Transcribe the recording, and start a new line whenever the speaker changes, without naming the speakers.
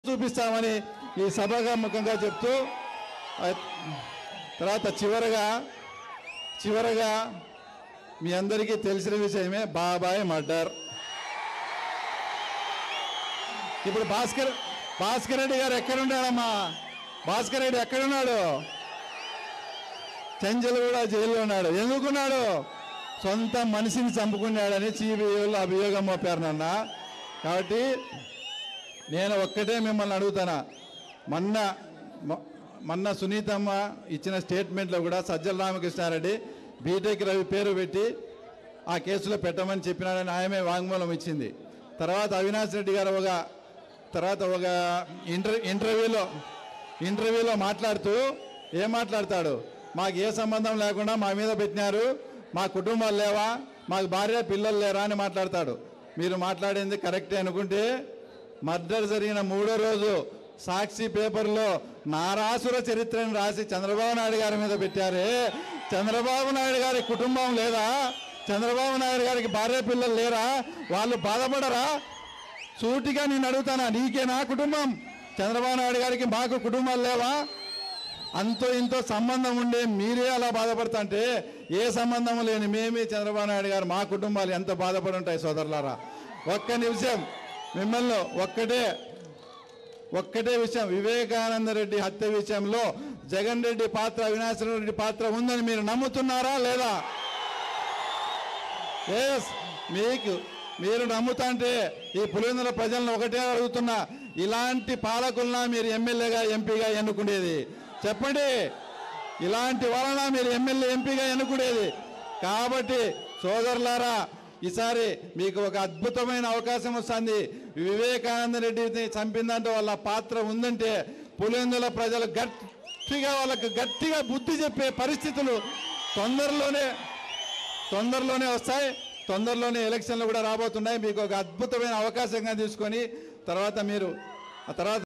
చూపిస్తామని ఈ సభగా ముఖంగా చెప్తూ ఆ, తర్వాత చివరగా చివరగా మీ అందరికీ తెలిసిన విషయమే బాబాయ్ మర్డర్ ఇప్పుడు భాస్కర్ భాస్కర్ రెడ్డి గారు ఎక్కడున్నాడమ్మా భాస్కర్ రెడ్డి ఎక్కడున్నాడు చెంచల్ కూడా జైల్లో ఉన్నాడు ఎందుకున్నాడు సొంత మనిషిని చంపుకున్నాడని సిబిఐలో అభియోగం మోపారు నాన్న కాబట్టి నేను ఒక్కటే మిమ్మల్ని అడుగుతానా మొన్న మొ- మొన్న సునీతమ్మ ఇచ్చిన స్టేట్మెంట్లో కూడా సజ్జల రామకృష్ణారెడ్డి బీటెక్ రవి పేరు పెట్టి ఆ కేసులో పెట్టమని చెప్పినాడని ఆయమే వాంగ్మూలం ఇచ్చింది తర్వాత అవినాష్ రెడ్డి గారు ఒక తర్వాత ఒక ఇంటర్ ఇంటర్వ్యూలో ఇంటర్వ్యూలో మాట్లాడుతూ ఏం మాట్లాడతాడు మాకు ఏ సంబంధం లేకుండా మా మీద పెట్టినారు మా కుటుంబాలు లేవా మాకు భార్య పిల్లలు లేరా అని మాట్లాడతాడు మీరు మాట్లాడింది కరెక్టే అనుకుంటే మర్డర్ జరిగిన మూడో రోజు సాక్షి పేపర్లో నారాసుర చరిత్రను రాసి చంద్రబాబు నాయుడు గారి మీద పెట్టారే చంద్రబాబు నాయుడు గారి కుటుంబం లేదా చంద్రబాబు నాయుడు గారికి భార్య పిల్లలు లేరా వాళ్ళు బాధపడరా సూటిగా నేను అడుగుతానా నీకేనా కుటుంబం చంద్రబాబు నాయుడు గారికి మాకు కుటుంబాలు లేవా అంతో ఇంతో సంబంధం ఉండే మీరే అలా బాధపడుతుంటే ఏ సంబంధం లేని మేమే చంద్రబాబు నాయుడు గారు మా కుటుంబాలు ఎంత బాధపడి ఉంటాయి సోదరులారా ఒక్క నిమిషం మిమ్మల్ని ఒక్కటే ఒక్కటే విషయం వివేకానంద రెడ్డి హత్య విషయంలో జగన్ రెడ్డి పాత్ర అవినాశ్ రెడ్డి పాత్ర ఉందని మీరు నమ్ముతున్నారా లేదా ఎస్ మీకు మీరు నమ్ముతాంటే ఈ పులివెందుల ప్రజలను ఒకటే అడుగుతున్నా ఇలాంటి పాలకులన మీరు ఎమ్మెల్యేగా ఎంపీగా ఎన్నుకునేది చెప్పండి ఇలాంటి వలన మీరు ఎమ్మెల్యే ఎంపీగా ఎన్నుకునేది కాబట్టి సోదరులారా ఈసారి మీకు ఒక అద్భుతమైన అవకాశం వస్తుంది వివేకానంద రెడ్డిని చంపిందంటే వాళ్ళ పాత్ర ఉందంటే పులివెందుల ప్రజలు గట్టిగా వాళ్ళకు గట్టిగా బుద్ధి చెప్పే పరిస్థితులు తొందరలోనే తొందరలోనే వస్తాయి తొందరలోనే ఎలక్షన్లు కూడా రాబోతున్నాయి మీకు ఒక అద్భుతమైన అవకాశంగా తీసుకొని తర్వాత మీరు ఆ తర్వాత